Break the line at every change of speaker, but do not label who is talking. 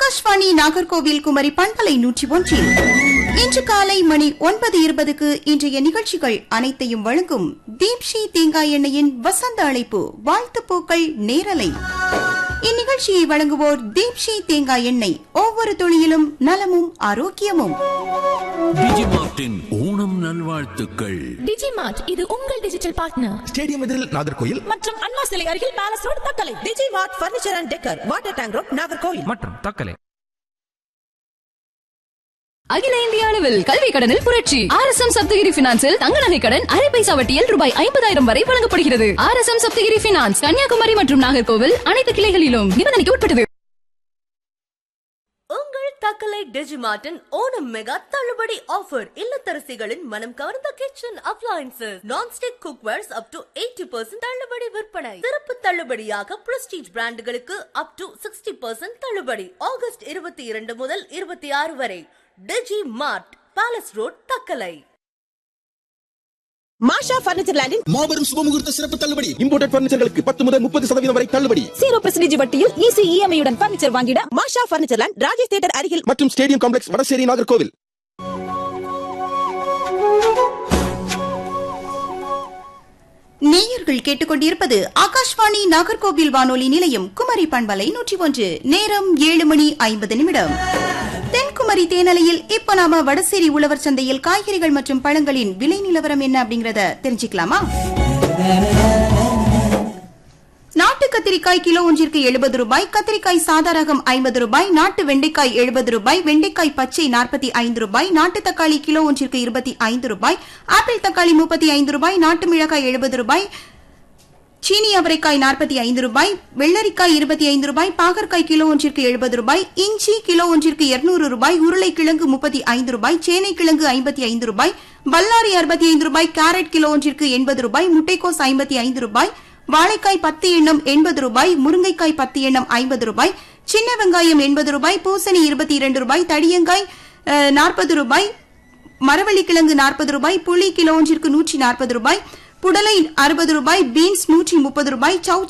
ஆகாஷ்வாணி நாகர்கோவில் குமரி பண்பலை நூற்றி ஒன்றில் இன்று காலை மணி ஒன்பது இருபதுக்கு இன்றைய நிகழ்ச்சிகள் அனைத்தையும் வழங்கும் தீப்ஷி தேங்காய் எண்ணெயின் வசந்த அழைப்பு வாழ்த்துப்பூக்கள் நேரலை இந்நிகழ்ச்சியை வழங்குவோர் தீப்ஷி தேங்காய் எண்ணெய் ஒவ்வொரு துளியிலும் நலமும் ஆரோக்கியமும்
டிஜிமார்ட்டின் ஓணம் நல்வாழ்த்துக்கள்
டிஜிமார்ட் இது உங்கள் டிஜிட்டல் பார்ட்னர்
ஸ்டேடியம் எதிரில் நாகர்கோயில்
மற்றும் அண்ணா சிலை அருகில் palace road Thuckalay Digi mart furniture and decor water tank road Nagercoil
மற்றும் தக்கலை
அகில இந்திய அளவில் கல்வி கடனில் புரட்சி ஆர் எஸ் எம் சப்தகிரி பினான்சில் தங்க நகை கடன் அரை பைசா வட்டியில் ரூபாய் ஐம்பதாயிரம் வரை வழங்கப்படுகிறது R S M Sapthagiri finance Kanyakumari மற்றும் நாகர்கோவில் அனைத்து கிளைகளிலும் நிபந்தனைக்கு உட்பட்டது
உங்கள் தக்கலை டிஜிமார்ட்டின் ஓணம் மெகா தள்ளுபடி ஆஃபர் இல்லத்தரசிகளின் மனம் கவர்ந்த kitchen appliances nonstick cookwares up to eighty percent தள்ளுபடி விற்பனை சிறப்பு தள்ளுபடியாக பிரஸ்டீஜ் பிராண்டுகளுக்கு அப் டு சிக்ஸ்டி பர்சன்ட் தள்ளுபடி ஆகஸ்ட் இருபத்தி இரண்டு முதல் இருபத்தி ஆறு வரை Digi mart palace road Thuckalay
Masha furniture லேண்டின்
மாபெரும் சுபமுகூர்த்த சிறப்பு தள்ளுபடி இம்போர்டட் பர்னிச்சர்களுக்கு பத்து முதல் முப்பது சதவீதம் வரை தள்ளுபடி
ஜீரோ பெர்சன்டேஜ் வட்டியில் ஈஸி இஎம்ஐ உடன் பர்னிச்சர் வாங்கிட Masha furniture land Rajesh theatre அருகில்
மற்றும் ஸ்டேடியம் காம்ப்ளெக்ஸ் வடசேரி நாகர்கோவில்
நேயர்கள் கேட்டுக்கொண்டிருப்பது ஆகாஷ்வாணி நாகர்கோவில் வானொலி நிலையம் குமரி பண்பலை நூற்றி ஒன்று நேரம் ஏழு மணி ஐம்பது நிமிடம் தென்குமரி தேனலையில் இப்ப நாம வடசேரி உழவர் சந்தையில் காய்கறிகள் மற்றும் பழங்களின் விலை நிலவரம் என்ன அப்படிங்கறத தெரிஞ்சுக்கலாமா நாட்டு கத்திரிக்காய் கிலோ ஒன்றிற்கு எழுபது ரூபாய் கத்திரிக்காய் சாதாரகம் ஐம்பது ரூபாய் நாட்டு வெண்டைக்காய் எழுபது ரூபாய் வெண்டைக்காய் பச்சை நாற்பத்தி ஐந்து ரூபாய் நாட்டு தக்காளி கிலோ ஒன்றிற்கு இருபத்தி ஐந்து ரூபாய் ஆப்பிள் தக்காளி முப்பத்தி ஐந்து ரூபாய் நாட்டு மிளகாய் எழுபது ரூபாய் சீனி அவரைக்காய் நாற்பத்தி ஐந்து ரூபாய் வெள்ளரிக்காய் இருபத்தி ஐந்து ரூபாய் பாகற்காய் கிலோ ஒன்றிற்கு எழுபது ரூபாய் இஞ்சி கிலோ ஒன்றிற்கு இருநூறு ரூபாய் உருளைக்கிழங்கு முப்பத்தி ஐந்து ரூபாய் சேனைக்கிழங்கு ஐம்பத்தி ஐந்து ரூபாய் பல்லாரி அறுபத்தி ஐந்து ரூபாய் கேரட் கிலோ ஒன்றிற்கு எண்பது ரூபாய் முட்டைக்கோஸ் ஐம்பத்தி ஐந்து ரூபாய் வாழைக்காய் பத்து எண்ணம் எண்பது ரூபாய் முருங்கைக்காய் பத்து எண்ணம் ஐம்பது ரூபாய் சின்ன வெங்காயம் எண்பது ரூபாய் பூசணி இருபத்தி இரண்டு ரூபாய் தடியங்காய் நாற்பது ரூபாய் மரவள்ளிக்கிழங்கு நாற்பது ரூபாய் புளி கிலோ ஒன்றிற்கு நூற்றி நாற்பது ரூபாய் புடலை அறுபது ரூபாய் பீன்ஸ் நூற்றி முப்பது ரூபாய் சௌ